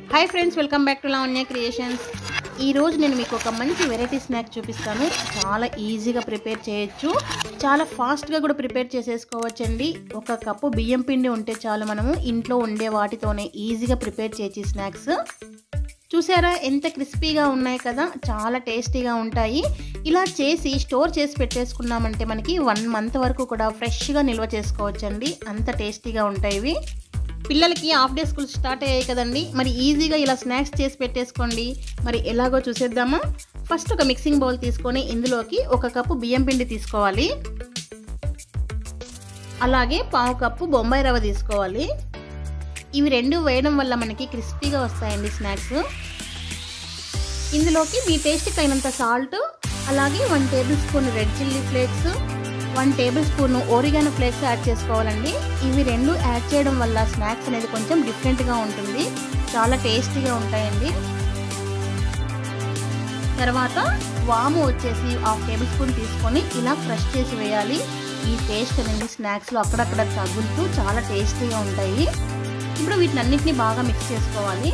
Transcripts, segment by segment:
hi friends welcome back to Lavanya creations ఈ రోజు నేను మీకు ఒక మంచి వెరైటీ స్నాక్ చూపిస్తాను చాలా ఈజీగా ప్రిపేర్ చేయొచ్చు చాలా ఫాస్ట్గా కూడా ప్రిపేర్ చేసేసుకోవచ్చండి ఒక కప్పు బియ్యం పిండి ఉంటే చాలు మనము ఇంట్లో ఉండే వాటితోనే ఈజీగా ప్రిపేర్ చేయొచ్చు ఈ స్నాక్స్ చూసారా ఎంత క్రిస్పీగా ఉన్నాయి కదా చాలా టేస్టీగా ఉంటాయి ఇలా చేసి స్టోర్ చేసి పెట్టేసుకున్నామంటే మనకి వన్ మంత్ వరకు కూడా ఫ్రెష్గా నిల్వ చేసుకోవచ్చండి అంత టేస్టీగా ఉంటాయి ఇవి పిల్లలకి హాఫ్ డే స్కూల్ స్టార్ట్ అయ్యాయి కదండి మరి ఈజీగా ఇలా స్నాక్స్ చేసి పెట్టేసుకోండి మరి ఎలాగో చూసేద్దామా ఫస్ట్ ఒక మిక్సింగ్ బౌల్ తీసుకొని ఇందులోకి ఒక కప్పు బియ్యం పిండి తీసుకోవాలి అలాగే పావు కప్పు బొంబాయి రవ్వ తీసుకోవాలి ఇవి రెండు వేయడం వల్ల మనకి క్రిస్పీగా వస్తాయండి స్నాక్స్ ఇందులోకి మీ టేస్ట్కి అయినంత సాల్ట్ అలాగే one tablespoon red chilli flakes one tablespoon oregano flakes add చేసుకోవాలండి ఇవి రెండు యాడ్ చేయడం వల్ల స్నాక్స్ అనేది కొంచెం డిఫరెంట్గా ఉంటుంది చాలా టేస్టీగా ఉంటాయండి తర్వాత వాము వచ్చేసి హాఫ్ టేబుల్ స్పూన్ తీసుకొని ఇలా ఫ్రెష్ చేసి వేయాలి ఈ టేస్ట్ అనేది స్నాక్స్లో అక్కడక్కడ తగులుతూ చాలా టేస్టీగా ఉంటాయి ఇప్పుడు వీటిని అన్నింటినీ బాగా మిక్స్ చేసుకోవాలి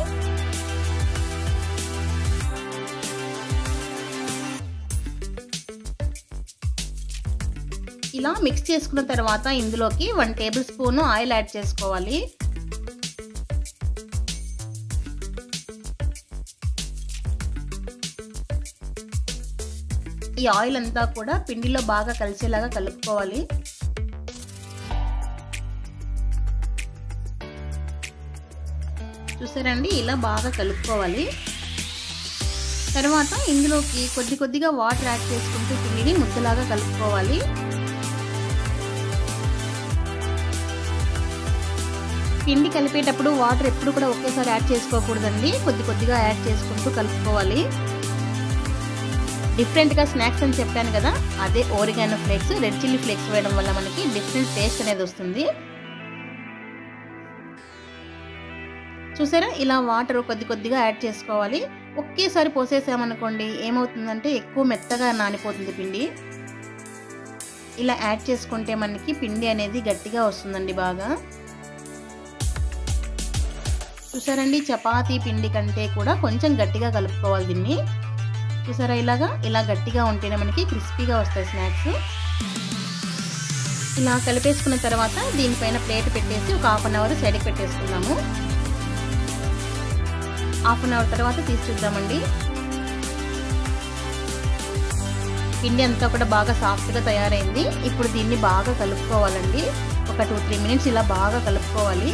ఇలా మిక్స్ చేసుకున్న తర్వాత ఇందులోకి one tablespoon oil add చేసుకోవాలి ఈ ఆయిల్ అంతా కూడా పిండిలో బాగా కలిసేలాగా కలుపుకోవాలి చూసారండి ఇలా బాగా కలుపుకోవాలి తర్వాత ఇందులోకి కొద్ది కొద్దిగా వాటర్ యాడ్ చేసుకుంటూ పిండిని ముద్దలాగా కలుపుకోవాలి పిండి కలిపేటప్పుడు వాటర్ ఎప్పుడు కూడా ఒకేసారి యాడ్ చేసుకోకూడదండి కొద్ది కొద్దిగా యాడ్ చేసుకుంటూ కలుపుకోవాలి డిఫరెంట్గా స్నాక్స్ అని చెప్పాను కదా అదే oregano flakes red chilli flakes వేయడం వల్ల మనకి డిఫరెంట్ టేస్ట్ అనేది వస్తుంది చూసారా ఇలా వాటర్ కొద్ది కొద్దిగా యాడ్ చేసుకోవాలి ఒకేసారి పోసేసామనుకోండి ఏమవుతుందంటే ఎక్కువ మెత్తగా నానిపోతుంది పిండి ఇలా యాడ్ చేసుకుంటే మనకి పిండి అనేది గట్టిగా వస్తుందండి బాగా చూసారండి చపాతీ పిండి కంటే కూడా కొంచెం గట్టిగా కలుపుకోవాలి దీన్ని చూసారా ఇలాగా ఇలా గట్టిగా ఉంటేనే మనకి క్రిస్పీగా వస్తాయి స్నాక్స్ ఇలా కలిపేసుకున్న తర్వాత దీనిపైన ప్లేట్ పెట్టేసి ఒక హాఫ్ అన్ అవర్ సైడ్కి పెట్టేసుకుందాము హాఫ్ అన్ అవర్ తర్వాత తీసి చూద్దామండి పిండి అంతా కూడా బాగా సాఫ్ట్గా తయారైంది ఇప్పుడు దీన్ని బాగా కలుపుకోవాలండి ఒక టూ త్రీ మినిట్స్ ఇలా బాగా కలుపుకోవాలి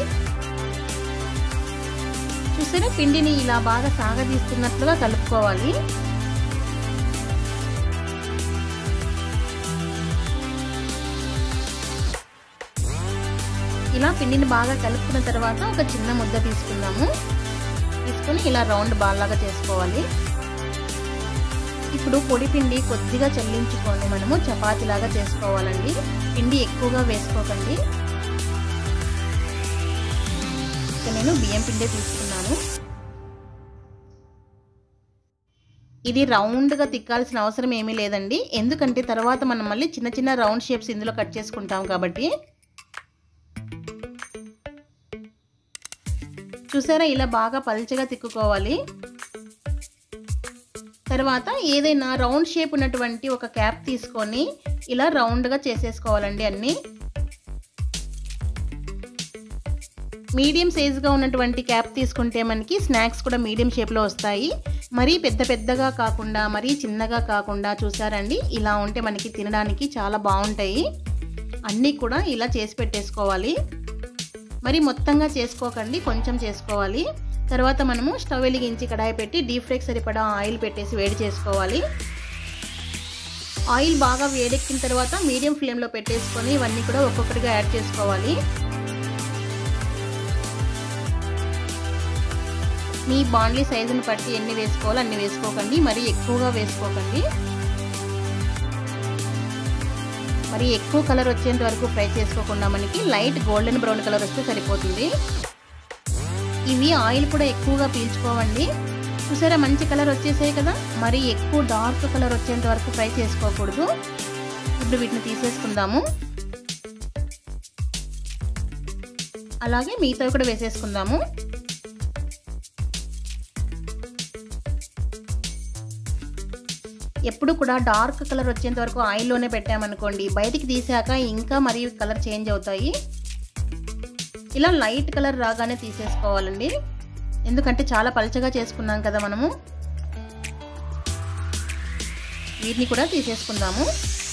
చూసారా పిండిని ఇలా బాగా సాగదీస్తున్నట్లుగా కలుపుకోవాలి ఇలా పిండిని బాగా కలుపుకున్న తర్వాత ఒక చిన్న ముద్ద తీసుకుందాము తీసుకొని ఇలా రౌండ్ బాల్ లాగా చేసుకోవాలి ఇప్పుడు పొడి పిండి కొద్దిగా చల్లించుకొని మనము చపాతీలాగా చేసుకోవాలండి పిండి ఎక్కువగా వేసుకోకండి ఇక నేను బియ్యం పిండే తీసుకున్నాను ఇది రౌండ్గా తిక్కాల్సిన అవసరం ఏమీ లేదండి ఎందుకంటే తర్వాత మనం మళ్ళీ చిన్న చిన్న రౌండ్ షేప్స్ ఇందులో కట్ చేసుకుంటాం కాబట్టి చూసారా ఇలా బాగా పల్చగా తిక్కుకోవాలి తర్వాత ఏదైనా రౌండ్ షేప్ ఉన్నటువంటి ఒక క్యాప్ తీసుకొని ఇలా రౌండ్గా చేసేసుకోవాలండి అన్నీ మీడియం సైజుగా ఉన్నటువంటి క్యాప్ తీసుకుంటే మనకి స్నాక్స్ కూడా మీడియం షేప్లో వస్తాయి మరీ పెద్ద పెద్దగా కాకుండా మరీ చిన్నగా కాకుండా చూసారండి ఇలా ఉంటే మనకి తినడానికి చాలా బాగుంటాయి అన్నీ కూడా ఇలా చేసి పెట్టేసుకోవాలి మరి మొత్తంగా చేసుకోకండి కొంచెం చేసుకోవాలి తర్వాత మనము స్టవ్ వెలిగించి కడాయి పెట్టి డీప్ ఫ్రైకి సరిపడా ఆయిల్ పెట్టేసి వేడి చేసుకోవాలి ఆయిల్ బాగా వేడెక్కిన తర్వాత మీడియం ఫ్లేమ్లో పెట్టేసుకొని ఇవన్నీ కూడా ఒక్కొక్కటిగా యాడ్ చేసుకోవాలి మీ బాండ్లీ సైజుని బట్టి ఎన్ని వేసుకోవాలో అన్ని వేసుకోకండి మరీ ఎక్కువగా వేసుకోకండి మరి ఎక్కువ కలర్ వచ్చేంత వరకు ఫ్రై చేసుకోకుండా మనకి లైట్ గోల్డెన్ బ్రౌన్ కలర్ వస్తే సరిపోతుంది ఇవి ఆయిల్ కూడా ఎక్కువగా పీల్చుకోవండి చూసారా మంచి కలర్ వచ్చేసాయి కదా మరి ఎక్కువ డార్క్ కలర్ వచ్చేంత వరకు ఫ్రై చేసుకోకూడదు ఇప్పుడు వీటిని తీసేసుకుందాము అలాగే మిగతావి కూడా వేసేసుకుందాము ఎప్పుడు కూడా డార్క్ కలర్ వచ్చేంత వరకు ఆయిల్లోనే పెట్టామనుకోండి బయటికి తీసాక ఇంకా మరియు కలర్ చేంజ్ అవుతాయి ఇలా లైట్ కలర్ రాగానే తీసేసుకోవాలండి ఎందుకంటే చాలా పలచగా చేసుకున్నాం కదా మనము వీటిని కూడా తీసేసుకుందాము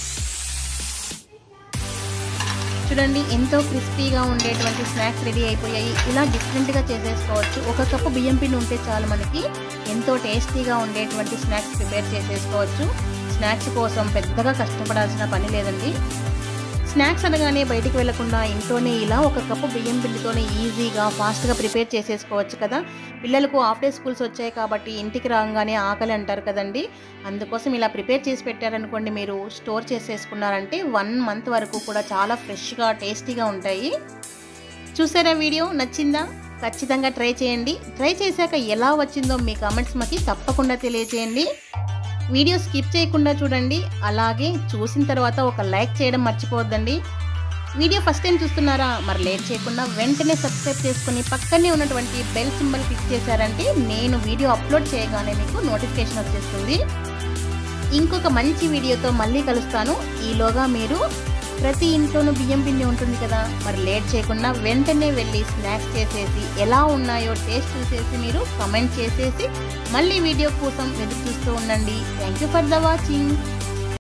చూడండి ఎంతో క్రిస్పీగా ఉండేటువంటి స్నాక్స్ రెడీ అయిపోయాయి ఇలా డిఫరెంట్గా చేసేసుకోవచ్చు ఒక కప్పు బియ్యం పిండి ఉంటే చాలు మనకి ఎంతో టేస్టీగా ఉండేటువంటి స్నాక్స్ ప్రిపేర్ చేసేసుకోవచ్చు స్నాక్స్ కోసం పెద్దగా కష్టపడాల్సిన పని లేదండి స్నాక్స్ అనగానే బయటికి వెళ్లకుండా ఇంట్లోనే ఇలా ఒక కప్పు బియ్యం పిండితోనే ఈజీగా ఫాస్ట్గా ప్రిపేర్ చేసేసుకోవచ్చు కదా పిల్లలకు హాఫ్ డే స్కూల్స్ వచ్చాయి కాబట్టి ఇంటికి రాగానే ఆకలి అంటారు కదండి అందుకోసం ఇలా ప్రిపేర్ చేసి పెట్టారనుకోండి మీరు స్టోర్ చేసేసుకున్నారంటే వన్ మంత్ వరకు కూడా చాలా ఫ్రెష్గా టేస్టీగా ఉంటాయి చూసారా వీడియో నచ్చిందా ఖచ్చితంగా ట్రై చేయండి ట్రై చేశాక ఎలా వచ్చిందో మీ కామెంట్స్ మాకి తప్పకుండా తెలియచేయండి వీడియో స్కిప్ చేయకుండా చూడండి అలాగే చూసిన తర్వాత ఒక లైక్ చేయడం మర్చిపోవద్దండి వీడియో ఫస్ట్ టైం చూస్తున్నారా మరి లేట్ చేయకుండా వెంటనే సబ్స్క్రైబ్ చేసుకుని పక్కనే ఉన్నటువంటి బెల్ సింబల్ క్లిక్ చేశారంటే నేను వీడియో అప్లోడ్ చేయగానే మీకు నోటిఫికేషన్ వచ్చేస్తుంది ఇంకొక మంచి వీడియోతో మళ్ళీ కలుస్తాను ఈలోగా మీరు ప్రతి ఇంట్లోనూ బియ్యం పిండి ఉంటుంది కదా మరి లేట్ చేయకుండా వెంటనే వెళ్ళి స్నాక్స్ చేసేసి ఎలా ఉన్నాయో టేస్ట్ చూసేసి మీరు కమెంట్ చేసేసి మళ్ళీ వీడియో కోసం ఎదురు చూస్తూ ఉండండి thank you for the watching